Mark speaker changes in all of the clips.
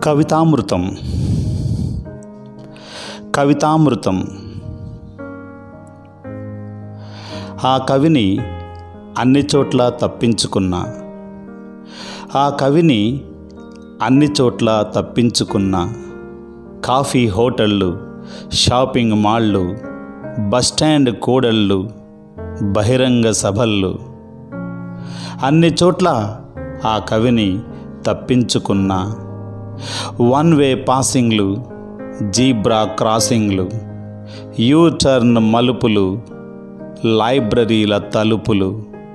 Speaker 1: కవితామృతం కవితామృతం ఆ కవిని అన్ని చోట్ల తప్పించుకున్న ఆ కవిని అన్ని చోట్ల తప్పించుకున్న కాఫీ హోటళ్ళు షాపింగ్ మాళ్ళు బస్టాండ్ కూడళ్ళు బహిరంగ సభళ్ళు అన్ని చోట్ల ఆ కవిని తప్పించుకున్న వన్ వే పాసింగ్లు జీబ్రా క్రాసింగ్లు యూ టర్న్ మలుపులు లైబ్రరీల తలుపులు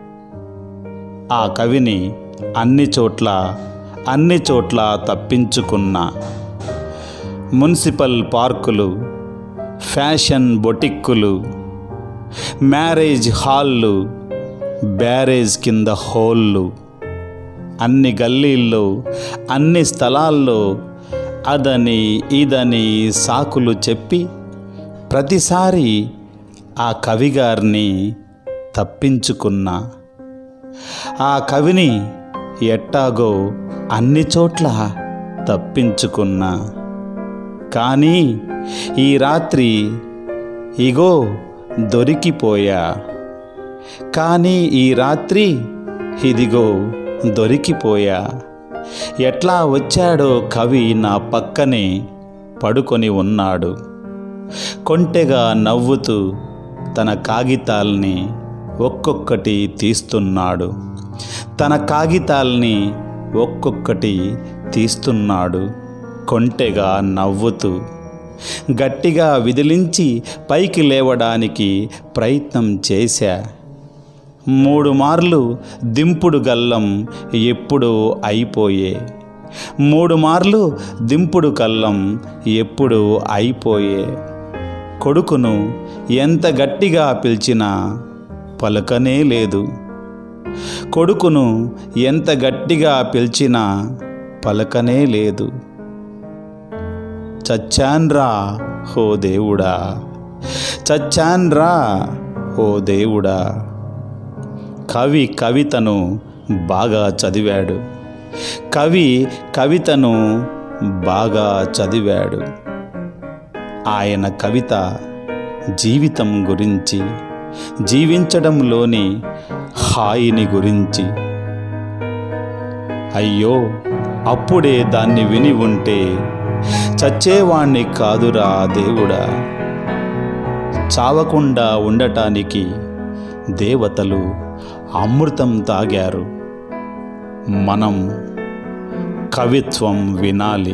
Speaker 1: ఆ కవిని అన్ని చోట్ల అన్ని చోట్ల తప్పించుకున్న మున్సిపల్ పార్కులు ఫ్యాషన్ బొటిక్కులు మ్యారేజ్ హాళ్ళు బ్యారేజ్ కింద హోళ్ళు అన్ని గల్లీల్లో అన్ని స్థలాల్లో అదని ఇదని సాకులు చెప్పి ప్రతిసారి ఆ కవిగారిని తప్పించుకున్నా ఆ కవిని ఎట్టాగో అన్ని చోట్ల తప్పించుకున్నా కానీ ఈ రాత్రి ఇగో దొరికిపోయా కానీ ఈ రాత్రి ఇదిగో దొరికిపోయా ఎట్లా వచ్చాడో కవి నా పక్కనే పడుకొని ఉన్నాడు కొంటెగా నవ్వుతూ తన కాగితాల్ని ఒక్కొక్కటి తీస్తున్నాడు తన కాగితాల్ని ఒక్కొక్కటి తీస్తున్నాడు కొంటెగా నవ్వుతూ గట్టిగా విదిలించి పైకి లేవడానికి ప్రయత్నం చేశా మూడు మార్లు దింపుడు గల్లం ఎప్పుడూ అయిపోయే మూడు మార్లు దింపుడు కల్లం ఎప్పుడు అయిపోయే కొడుకును ఎంత గట్టిగా పిలిచినా పలకనే లేదు కొడుకును ఎంత గట్టిగా పిలిచినా పలకనే లేదు చచ్చాన్రా ఓ దేవుడా చచ్చాన్రా ఓ దేవుడా కవి కవితను బాగా చదివాడు కవి కవితను బాగా చదివాడు ఆయన కవిత జీవితం గురించి జీవించడంలోని హాయిని గురించి అయ్యో అప్పుడే దాన్ని విని ఉంటే చచ్చేవాణ్ణి కాదురా దేవుడా చావకుండా ఉండటానికి దేవతలు అమృతం తాగారు మనం కవిత్వం వినాలి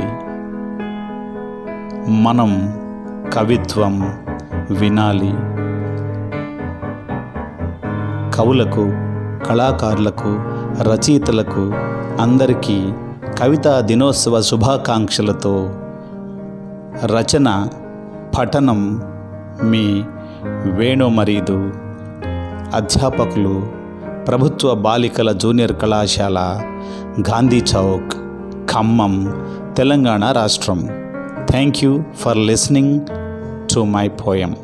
Speaker 1: మనం కవిత్వం వినాలి కవులకు కళాకారులకు రచయితలకు అందరికీ కవితా దినోత్సవ శుభాకాంక్షలతో రచన పఠనం మీ వేణుమరీదు అధ్యాపకులు ప్రభుత్వ బాలికల జూనియర్ కళాశాల గాంధీ చౌక్ ఖమ్మం తెలంగాణ రాష్ట్రం thank you for listening to my poem